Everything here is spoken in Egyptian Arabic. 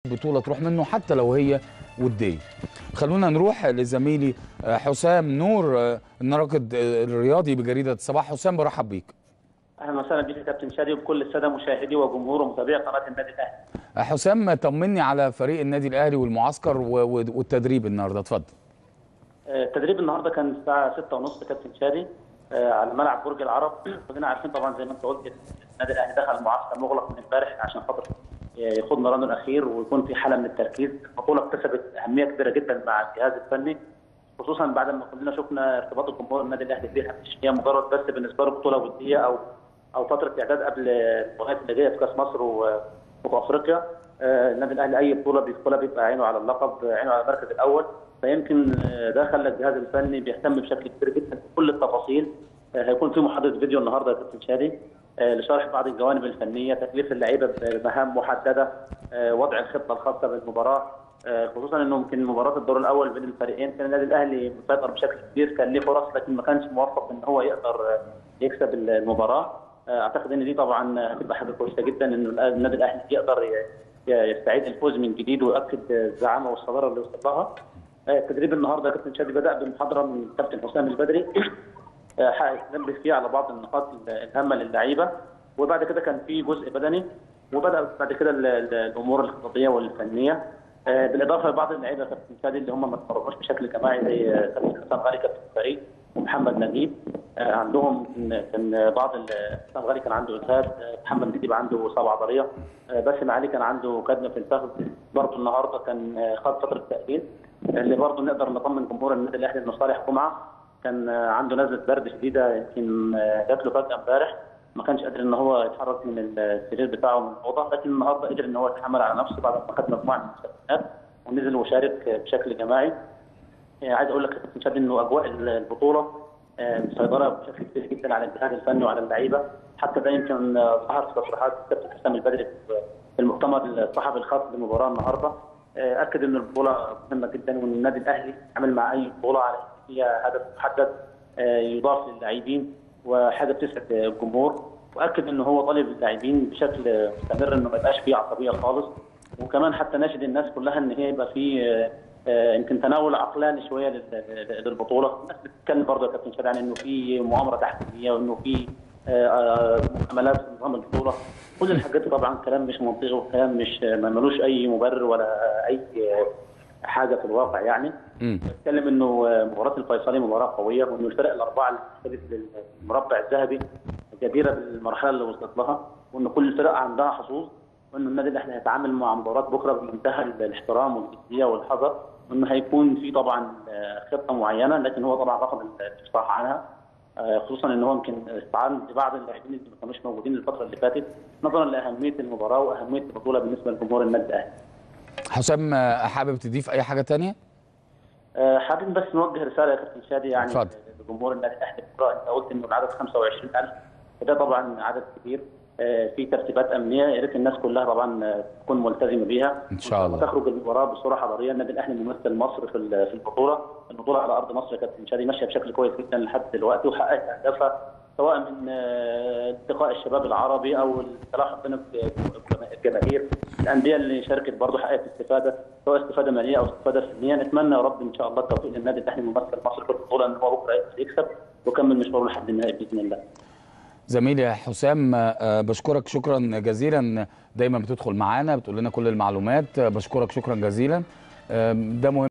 بطولة تروح منه حتى لو هي ودية خلونا نروح لزميلي آه، حسام نور آه، الناقد آه، الرياضي بجريدة الصباح حسام برحب بيك اهلا وسهلا بك يا كابتن شادي وبكل الساده مشاهدي وجمهور ومتابعي قناه النادي الاهلي. آه، حسام طمني على فريق النادي الأهلي والمعسكر و- و- والتدريب النهاردة اتفضل آه، التدريب النهارده كان الساعه 6:30 كابتن شادي آه، على ملعب برج العرب كلنا عارفين طبعا زي ما انت قلت النادي الاهلي دخل معسكر مغلق من امبارح عشان خاطر يخوض مرانه الاخير ويكون في حاله من التركيز البطوله اكتسبت اهميه كبيره جدا مع الجهاز الفني خصوصا بعد ما كلنا شفنا ارتباط الجمهور النادي الاهلي بيها مش هي مجرد بس بالنسبه له بطوله وديه او او فتره اعداد قبل المباريات اللي جايه في كاس مصر و- وفي افريقيا آه، النادي الاهلي اي بطوله بيدخلها بيبقى عينه على اللقب عينه على المركز الاول فيمكن آه، ده خلى الجهاز الفني بيهتم بشكل كبير جدا بكل التفاصيل آه، هيكون في محاضره فيديو النهارده يا كابتن شادي آه، لشرح بعض الجوانب الفنيه تكليف اللعيبه بمهام محدده آه، وضع الخطه الخاصه بالمباراه آه، خصوصا انه يمكن مباراه الدور الاول بين الفريقين كان النادي الاهلي مسيطر بشكل كبير كان ليه فرص لكن ما كانش موفق ان هو يقدر آه، يكسب المباراه آه، اعتقد ان دي طبعا هتبقى حاجه كويسه جدا انه النادي الاهلي يقدر ي- ي- يستعيد الفوز من جديد ويؤكد الزعامه والصداره اللي وصل لها آه، التدريب النهارده يا كابتن شادي بدا بمحاضره من كابتن حسام البدري آه، حقق نبه فيه على بعض النقاط الهامه للعيبه وبعد كده كان في جزء بدني وبدا بعد كده ال- ال- الامور الخططيه والفنيه آه، بالاضافه لبعض اللعيبه كابتن شادي اللي هم ما اتمرنوش بشكل جماعي زي آه، كابتن حسام غالي كابتن الفريق ومحمد نجيب آه، عندهم كان- كان بعض ال- حسام غالي كان عنده اجهاد آه، محمد نجيب عنده اصابه عضليه آه، باسم علي كان عنده كدمه في الفخذ برضه النهارده كان آه، خد فتره تاهيل اللي برضه نقدر نطمن جمهور النادي الاهلي انه صالح جمعه كان آه، عنده نزله برد شديده يمكن آه، جات له فجاه امبارح ما كانش قادر ان هو يتحرك من السرير بتاعه من الاوضه لكن النهارده قدر ان هو يتحمل على نفسه بعد ما خد مجموعه من المسابقات ونزل وشارك آه، بشكل جماعي آه، عايز اقول لك يا كابتن شادي انه اجواء البطوله آه، مسيطره بشكل كبير جدا على الجهاز الفني وعلى اللعيبه حتى ده يمكن آه، ظهر في تصريحات كابتن حسام البدري في في المؤتمر الصحفي الخاص بالمباراه النهارده آه، اكد ان البطوله مهمه جدا وان النادي الاهلي عمل مع اي بطوله على إن فيها هدف محدد آه، يضاف للاعبين وحاجه بتسعد الجمهور واكد ان هو طالب اللاعبين بشكل مستمر انه ما يبقاش فيه عصبيه خالص وكمان حتى ناشد الناس كلها ان هي يبقى في آه، آه، يمكن تناول عقلاني شويه لل- للبطوله الناس بتتكلم برضه يا كابتن شادي عن انه في مؤامره تحكيميه وانه في آه، آه، مؤاملات في نظام البطوله كل الحاجات دي طبعا كلام مش منطقي وكلام مش ما ملوش اي مبرر ولا اي آه، حاجه في الواقع يعني مم. بتكلم انه مباراه الفيصلي مباراه قويه وانه الفرق الاربعه اللي وصلت للمربع الذهبي جديره بالمرحله اللي وصلت لها وان كل الفرق عندها حظوظ وانه النادي الاهلي هيتعامل مع مباراه بكره بمنتهى الاحترام والجديه والحذر وانه هيكون في طبعا آه، خطه معينه لكن هو طبعا رفض الافصاح عنها آه، خصوصا ان هو يمكن استعان ببعض اللاعبين اللي ما كانوش موجودين الفتره اللي فاتت نظرا لاهميه المباراه واهميه البطوله بالنسبه لجمهور النادي الاهلي. حسام آه، حابب تضيف أي حاجة تانية؟ آه، حابين بس نوجه رساله يا كابتن شادي يعني اتفضل. لجمهور النادي الاهلي بكره انت قلت انه العدد 25000 وده طبعا عدد كبير آه، في ترتيبات امنيه يا ريت الناس كلها طبعا آه، تكون ملتزمه بيها إن شاء الله. وتخرج المباراه بصوره حضاريه النادي الاهلي ممثل مصر في ال- في البطوله البطوله على ارض مصر يا كابتن شادي ماشيه بشكل كويس جدا لحد دلوقتي وحققت اهدافها سواء من آه، التقاء الشباب العربي او التلاحق بين الجماهير الانديه اللي شاركت برضه حققت استفاده سواء استفاده ماليه او استفاده فنيه نتمنى يا رب ان شاء الله التوفيق للنادي الاهلي ممثل مصر في البطوله ان هو بكره يقدر يكسب ويكمل مشواره لحد النهائي باذن الله زميلي حسام آه، بشكرك شكرا جزيلا دايما بتدخل معانا بتقول لنا كل المعلومات آه، بشكرك شكرا جزيلا آه، ده مهم